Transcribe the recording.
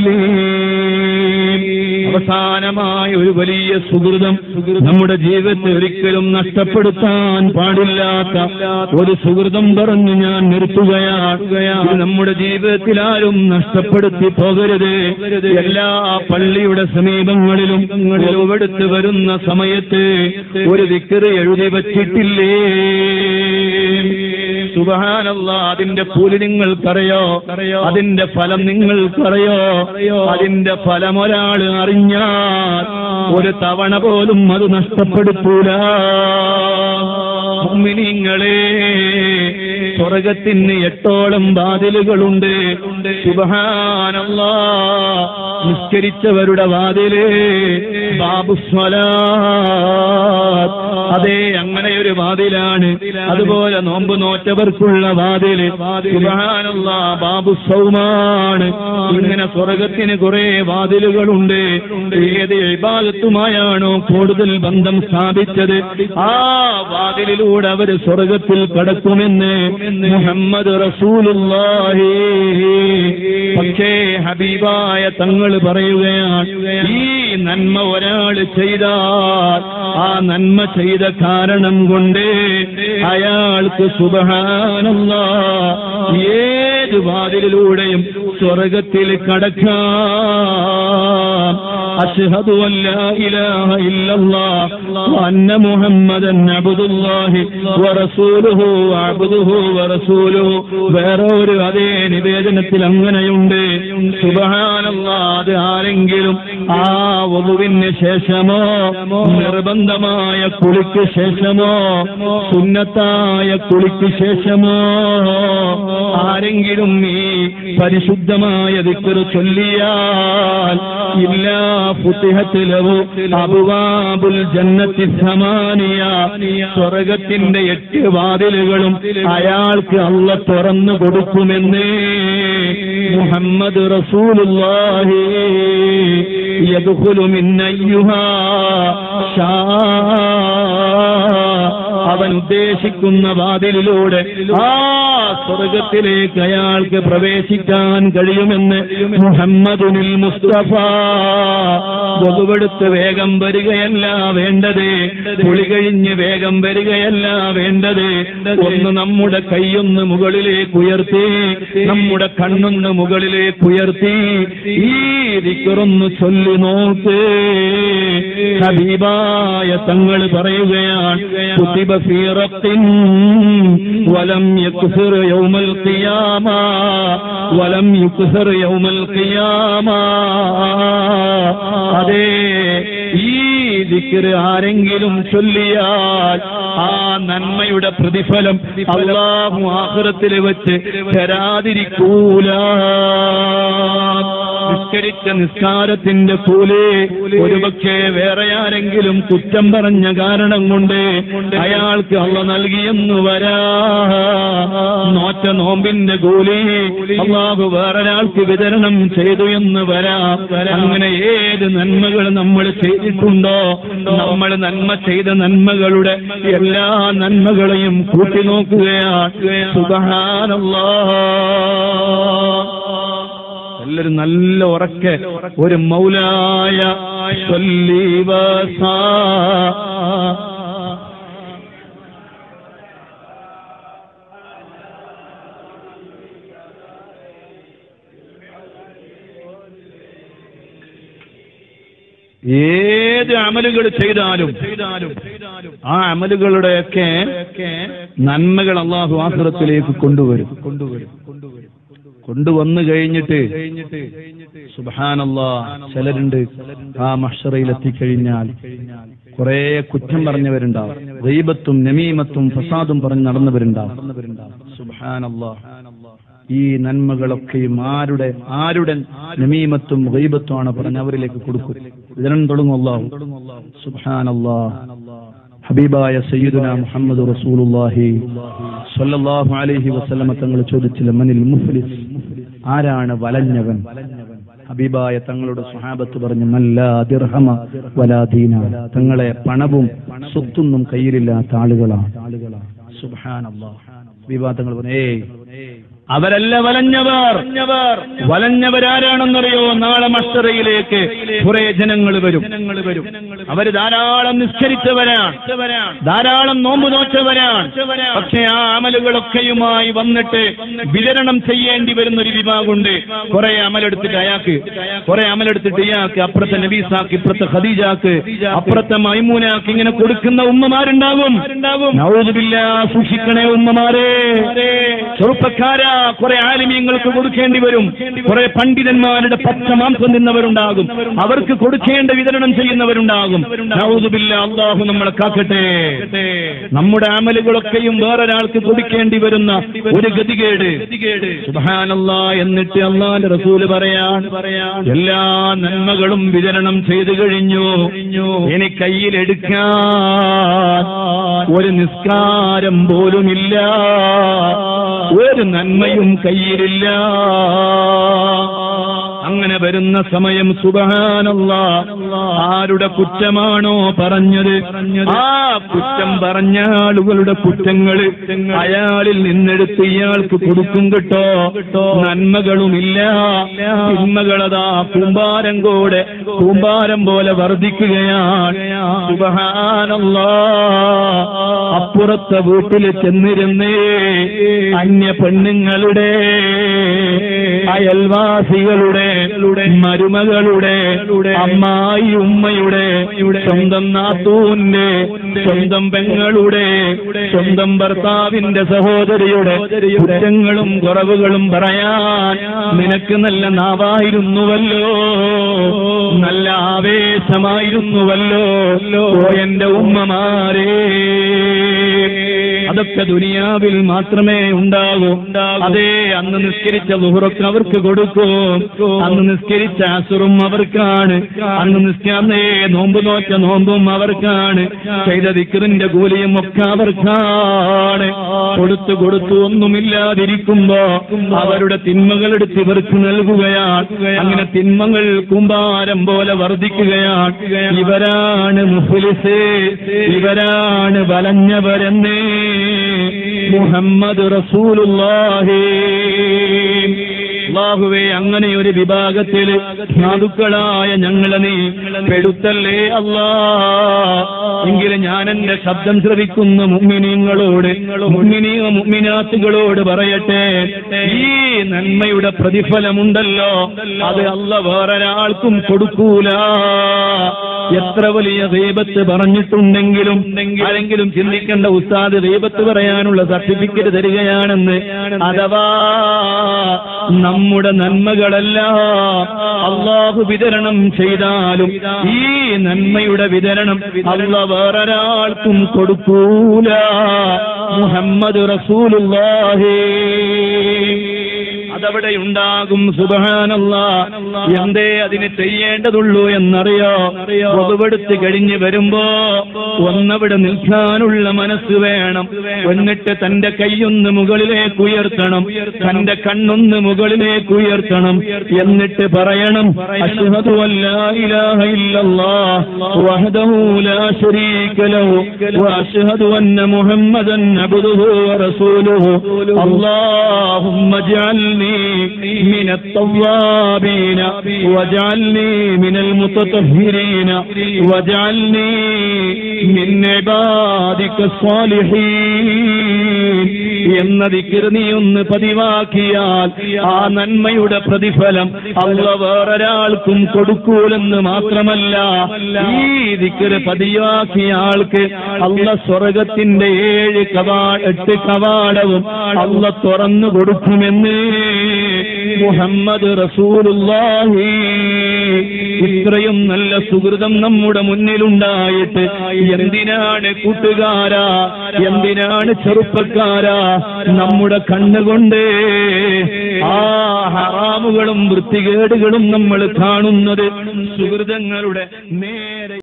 അവസാനമായ ഒരു വലിയ സുഹൃതം നമ്മുടെ ജീവിതത്തെ ഒരിക്കലും നഷ്ടപ്പെടുത്താൻ പാടില്ലാത്ത ഒരു സുഹൃതം പറഞ്ഞു ഞാൻ നിർത്തുകയാണ് ഇത് നമ്മുടെ ജീവിതത്തിൽ ആരും നഷ്ടപ്പെടുത്തി പോകരുത് എല്ലാ പള്ളിയുടെ സമീപങ്ങളിലും ഒളിവെടുത്ത് വരുന്ന സമയത്ത് ഒരു ദിക്കറ് എഴുതി വച്ചിട്ടില്ലേ സുബഹാനല്ല അതിന്റെ കൂലി നിങ്ങൾക്കറിയോ അതിന്റെ ഫലം നിങ്ങൾക്കറിയോ അതിന്റെ ഫലം ഒരാൾ അറിഞ്ഞാൽ ഒരു തവണ പോലും അത് നഷ്ടപ്പെടുത്തൂല മുഅ്മിനീങ്ങളെ സ്വർഗത്തിന് എട്ടോളം വാതിലുകളുണ്ട് സുബഹാനല്ലാ നിസ്കരിച്ചവരുടെ വാതില് ബാബുസ്വലാ അതെ അങ്ങനെ ഒരു വാതിലാണ് അതുപോലെ നോമ്പ് നോറ്റവർക്കുള്ള വാതില് സുബഹാനല്ല ബാബു സൗമാണ് ഇങ്ങനെ സ്വർഗത്തിന് കുറെ വാതിലുകളുണ്ട് ഏത് ഇബാദത്തുമായാണോ കൂടുതൽ ബന്ധം സ്ഥാപിച്ചത് ആ വാതിലിലൂടെ അവർ സ്വർഗത്തിൽ കടക്കുമെന്ന് മുഹമ്മദ് റസൂലുള്ളാഹി പക്ഷേ ഹബീബായ തങ്ങൾ പറയുകയാണ് ഈ നന്മ ഒരാൾ ചെയ്താൽ ആ നന്മ ചെയ്ത കാരണം കൊണ്ട് അയാൾക്ക് സുബഹാനല്ല ഏത് വാതിലിലൂടെയും സ്വർഗത്തിൽ കടക്കാം അഷ്ഹദു അല്ലാ ഇലാഹ ഇല്ലല്ലാഹ് വഅന്ന മുഹമ്മദൻ അബ്ദുല്ലാഹി വറസൂലുഹു അബ്ദുഹു വറസൂലുഹു വേറെ ഒരു അതേ നിവേദനത്തിൽ അങ്ങനെയുണ്ട് സുബഹാനല്ലാ അത് ആരെങ്കിലും ആ വധുവിന് ശേഷമോ നിർബന്ധമായ കുളിക്ക് ശേഷമോ സുന്നത്തായ കുളിക്ക് ശേഷമോ ആരെങ്കിലും ഈ പരിശുദ്ധമായ ദിക്കറ് ചൊല്ലിയാൽ ഇല്ല ഫുത്തിഹത്തിലവു അബുവാബുൽ ജന്നത്തി സമാനിയ സ്വർഗത്തിന്റെ എട്ട് വാതിലുകളും അയാൾക്ക് അള്ള തുറന്നു കൊടുക്കുമെന്ന് മുഹമ്മദ് റസൂലുള്ളാഹി യദ്ഖുലു മിൻ അയ്യുഹാ ഷാ അവൻ ഉദ്ദേശിക്കുന്ന വാതിലിലൂടെ ആ സ്വർഗത്തിലേക്ക് അയാൾക്ക് പ്രവേശിക്കാൻ കഴിയുമെന്ന് മുഹമ്മദുനിൽ മുസ്തഫ വകുവെടുത്ത് വേഗം വരികയല്ല വേണ്ടത് കുളി കഴിഞ്ഞ് വേഗം വരികയല്ല വേണ്ടത് ഒന്ന് നമ്മുടെ കൈയൊന്ന് മുകളിലേക്ക് ഉയർത്തി നമ്മുടെ കണ്ണൊന്ന് മുകളിലേക്ക് ഉയർത്തി ഈ ദിക്കറൊന്ന് ചൊല്ലി നോക്ക് ഹബീബായ തങ്ങൾ പറയുകയാണ് കുത്തിബ ഫീ റഖ്തിൻ വലം യക്ഫിർ യൗമൽ ഖിയാമ വലം യുക്ഫിർ യൗമൽ ഖിയാമ അതെ ഈ ദിക്റ് ആരെങ്കിലും ചൊല്ലിയാൽ ആ നന്മയുടെ പ്രതിഫലം അള്ളാഹു ആഖിറത്തിൽ വെച്ച് തരാതിരിക്കൂല നിസ്കരിച്ച നിസ്കാരത്തിന്റെ കൂലി ഒരുപക്ഷെ വേറെ ആരെങ്കിലും കുറ്റം പറഞ്ഞ കാരണം കൊണ്ട് അയാൾക്ക് അള്ള നൽകിയെന്ന് വരാ നോറ്റ നോമ്പിന്റെ കൂലി അള്ളാഹു വേറൊരാൾക്ക് വിതരണം ചെയ്തു എന്ന് വരാ അങ്ങനെ ഏത് നന്മകൾ നമ്മൾ ചെയ്തിട്ടുണ്ടോ നമ്മൾ നന്മ ചെയ്ത നന്മകളുടെ എല്ലാ നന്മകളെയും കൂട്ടി നോക്കുകയാണ് സുബഹാനല്ലാ എല്ലാവരും നല്ല ഉറക്കെ ഒരു മൗലായ സ്വല്ലി വസാ ഏത് അമലുകൾ ചെയ്താലും ആ അമലുകളുടെയൊക്കെ നന്മകൾ അള്ളാഹു ആഹ്റത്തിലേക്ക് കൊണ്ടുവരും കൊണ്ടുവരും കൊണ്ടുവന്നു കഴിഞ്ഞിട്ട് സുബാനല്ലാ ചിലരുണ്ട് ആ മഷറയിൽ എത്തിക്കഴിഞ്ഞാൽ കുറെ കുറ്റം പറഞ്ഞവരുണ്ടാവും ദൈവത്തും നമീമത്തും ഫസാദും പറഞ്ഞ് നടന്നവരുണ്ടാവും സുബാനല്ലാ ഈ നന്മകളൊക്കെയും ആരുടെ ആരുടെ നമീമത്തും ഗൈബത്തുമാണ് പറഞ്ഞ് അവരിലേക്ക് കൊടുക്കും വിതരണം തുടങ്ങും അള്ളാഹു സുബാനല്ലാ ഹബീബായ സയ്യിദുന മുഹമ്മദ് റസൂലുള്ളാഹി സ്വല്ലല്ലാഹു അലൈഹി വസല്ലമ തങ്ങൾ ചോദിച്ചില്ല മനിൽ മുഫ്ലിസ് ആരാണ് വലഞ്ഞവൻ ഹബീബായ തങ്ങളുടെ സ്വഹാബത്ത് പറഞ്ഞു മല്ല ദിർഹമ വലാദീന തങ്ങളെ പണവും സ്വത്തൊന്നും കയ്യിലില്ലാത്ത ആളുകളാണ് സുബ്ഹാനല്ലാഹ് ഹബീബാ തങ്ങൾ പറഞ്ഞു ഏയ് അവരല്ല വലഞ്ഞവർ വലഞ്ഞവരാരാണെന്നറിയോ നാളെ മസ്റ്ററയിലേക്ക് കുറെ ജനങ്ങൾ വരും അവര് ധാരാളം നിസ്കരിച്ചവരാണ് ധാരാളം നോമ്പ് നോച്ചവരാണ് പക്ഷെ ആ അമലുകളൊക്കെയുമായി വന്നിട്ട് വിതരണം ചെയ്യേണ്ടി വരുന്ന ഒരു വിഭാഗമുണ്ട് കുറെ അമലെടുത്തിട്ട് അയാൾക്ക് കുറെ അമലെടുത്തിട്ട് ഇയാൾക്ക് അപ്പുറത്തെ നബീസാക്ക് ഇപ്പുറത്തെ ഖദീജാക്ക് അപ്പുറത്തെ മൈമൂനാക്ക് ഇങ്ങനെ കൊടുക്കുന്ന ഉമ്മമാരുണ്ടാകും നൗദുബില്ല സൂക്ഷിക്കണേ ഉമ്മമാരെ ചെറുപ്പക്കാരാ കുറെ ആലിമ്യങ്ങൾക്ക് കൊടുക്കേണ്ടി വരും കുറെ പണ്ഡിതന്മാരുടെ പച്ച മാംസം തിന്നവരുണ്ടാകും അവർക്ക് കൊടുക്കേണ്ട വിതരണം ചെയ്യുന്നവരുണ്ടാകും നൗദുബില്ല അള്ളാഹു നമ്മളെ കാക്കട്ടെ നമ്മുടെ അമലുകളൊക്കെയും വേറൊരാൾക്ക് കൊടുക്കേണ്ടി വരുന്ന ഒരു ഗതികേട് സുബ്ഹാനല്ലാ എന്നിട്ട് അള്ളാന്റെ റസൂല് പറയാൻ എല്ലാ നന്മകളും വിതരണം ചെയ്തു കഴിഞ്ഞു ഇനി കയ്യിലെടുക്കാൻ ഒരു നിസ്കാരം പോലുമില്ല ഒരു നന്മയും കയ്യിലില്ല അങ്ങനെ വരുന്ന സമയം സുബഹാനല്ല ആരുടെ കുറ്റമാണോ പറഞ്ഞത് ആ കുറ്റം പറഞ്ഞ ആളുകളുടെ കുറ്റങ്ങൾ അയാളിൽ നിന്നെടുത്ത് ഇയാൾക്ക് കൊടുക്കും കിട്ടോ നന്മകളുമില്ല തിന്മകളതാ കൂമ്പാരം കൂടെ കൂമ്പാരം പോലെ വർദ്ധിക്കുകയാണ് സുബഹാനല്ല അപ്പുറത്തെ വീട്ടിൽ ചെന്നിരുന്നേ അന്യ പെണ്ണുങ്ങളുടെ അയൽവാസികളുടെ മരുമകളുടെ അമ്മായി ഉമ്മയുടെ സ്വന്തം നാത്തൂന്റെ സ്വന്തം പെങ്ങളുടെ സ്വന്തം ഭർത്താവിന്റെ സഹോദരിയുടെ കുറ്റങ്ങളും കുറവുകളും പറയാൻ നിനക്ക് നല്ല നാവായിരുന്നുവല്ലോ നല്ല ആവേശമായിരുന്നുവല്ലോ ഓ എന്റെ ഉമ്മമാരേ അതൊക്കെ ദുനിയാവിൽ മാത്രമേ ഉണ്ടാകൂ അതേ അന്ന് നിസ്കരിച്ച ലുഹറൊക്കെ അവർക്ക് കൊടുക്കും അന്ന് നിസ്കരിച്ച അസുറും അവർക്കാണ് അന്ന് നിസ്കാന്നേ നോമ്പ് നോറ്റ നോമ്പും അവർക്കാണ് ചെയ്ത ദിക്കറിന്റെ കൂലിയും ഒക്കെ അവർക്കാണ് കൊടുത്തു കൊടുത്തു ഒന്നുമില്ലാതിരിക്കുമ്പോ അവരുടെ തിന്മകൾ എടുത്ത് ഇവർക്ക് നൽകുകയാണ് അങ്ങനെ തിന്മകൾ കുമ്പാരം പോലെ വർദ്ധിക്കുകയാണ് ഇവരാണ് മുഫ്ലിസ് ഇവരാണ് വലഞ്ഞവരെന്നേ മുഹമ്മദ് റസൂലുള്ളാഹി അള്ളാഹുവേ അങ്ങനെ ഒരു വിഭാഗത്തിൽ സാധുക്കളായ ഞങ്ങളെ നീ പെടുത്തല്ലേ അല്ലാ എങ്കിലും ഞാൻ എന്റെ ശബ്ദം ശ്രവിക്കുന്ന മുമ്മിനീങ്ങളോട് മുമ്മിനീ മുമ്മിനാത്തുകളോട് പറയട്ടെ ഈ നന്മയുടെ പ്രതിഫലമുണ്ടല്ലോ അത് അല്ല വേറൊരാൾക്കും കൊടുക്കൂല എത്ര വലിയ ദൈവത്ത് പറഞ്ഞിട്ടുണ്ടെങ്കിലും ആരെങ്കിലും ചിന്തിക്കേണ്ട ഉസ്താദ് ദൈവത്ത് പറയാനുള്ള സർട്ടിഫിക്കറ്റ് തരികയാണെന്ന് അഥവാ നമ്മുടെ നന്മകളെല്ലാം അള്ളാഹു വിതരണം ചെയ്താലും ഈ നന്മയുടെ വിതരണം അല്ല വേറൊരാൾക്കും കൊടുക്കൂല മുഹമ്മദ് റസൂലുള്ളാഹി അതവിടെ ഉണ്ടാകും സുബഹാനല്ല എന്തേ അതിന് ചെയ്യേണ്ടതുള്ളൂ എന്നറിയോ പൊതുവെടുത്ത് കഴിഞ്ഞ് വരുമ്പോ ഒന്നവിടെ നിൽക്കാനുള്ള മനസ്സ് വേണം എന്നിട്ട് തന്റെ കൈയൊന്ന് മുകളിലേക്ക് ഉയർത്തണം തന്റെ കണ്ണൊന്ന് മുകളിലേക്ക് ഉയർത്തണം എന്നിട്ട് പറയണം അഷ്ഹദു അല്ലാ ഇലാഹ ഇല്ലല്ലാഹ് വഹ്ദഹു ലാ ശരീക ലഹു വഅഷ്ഹദു അന്ന മുഹമ്മദൻ അബ്ദുഹു വറസൂലുഹു اللهم اجعلني من التوابين واجعلني من المتطهرين واجعلني من عبادك الصالحين എന്ന ദിക്കറ് നീ ഒന്ന് പതിവാക്കിയാൽ ആ നന്മയുടെ പ്രതിഫലം അല്ല വേറൊരാൾക്കും കൊടുക്കൂലെന്ന് മാത്രമല്ല ഈ ദിക്കറ് പതിവാക്കിയ ആൾക്ക് അല്ല സ്വർഗത്തിന്റെ ഏഴ് കവാ എട്ട് കവാടവും അല്ല തുറന്നു കൊടുക്കുമെന്ന് മുഹമ്മദ് റസൂലുള്ളാഹി ഇത്രയും നല്ല സുഹൃതം നമ്മുടെ മുന്നിലുണ്ടായിട്ട് എന്തിനാണ് കൂട്ടുകാരാ എന്തിനാണ് ചെറുപ്പക്കാരാ നമ്മുടെ കണ്ണുകൊണ്ട് ആ ഹറാമുകളും വൃത്തികേടുകളും നമ്മൾ കാണുന്നത് സുഹൃതങ്ങളുടെ നേരെ